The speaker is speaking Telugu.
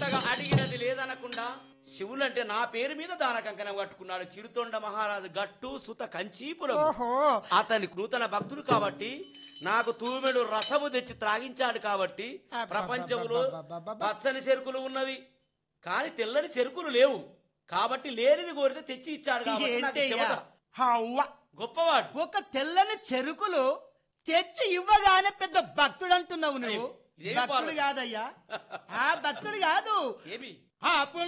అంతగా అడిగినది లేదనకుండా శివులంటే నా పేరు మీద దాన కంకణం కట్టుకున్నాడు చిరుతొండ మహారాజు గట్టు సుత కంచీపురం ఓహో అతని నూతన భక్తుడు కాబట్టి నాకు తూమెడు రసము తెచ్చి త్రాగించాడు కాబట్టి ప్రపంచంలో అబ్బబ్బబ్బబ్బబ్బబ్బ. పచ్చని చెరుకులు ఉన్నవి కానీ తెల్లని చెరుకులు లేవు కాబట్టి లేనిది కోరితే తెచ్చి ఇచ్చాడు కాబట్టి నాకు ఏంటయ్యా చెమట. హవ్వ. గొప్పవాడు ఒక తెల్లని చెరుకులు తెచ్చి ఇవ్వగానే పెద్ద భక్తుడు అంటున్నావు నువ్వు అయ్యో, ఇదేమి భక్తుడు పార్వతి? కాదయ్యా ఆ భక్తుడు కాదు ఏమి ఆ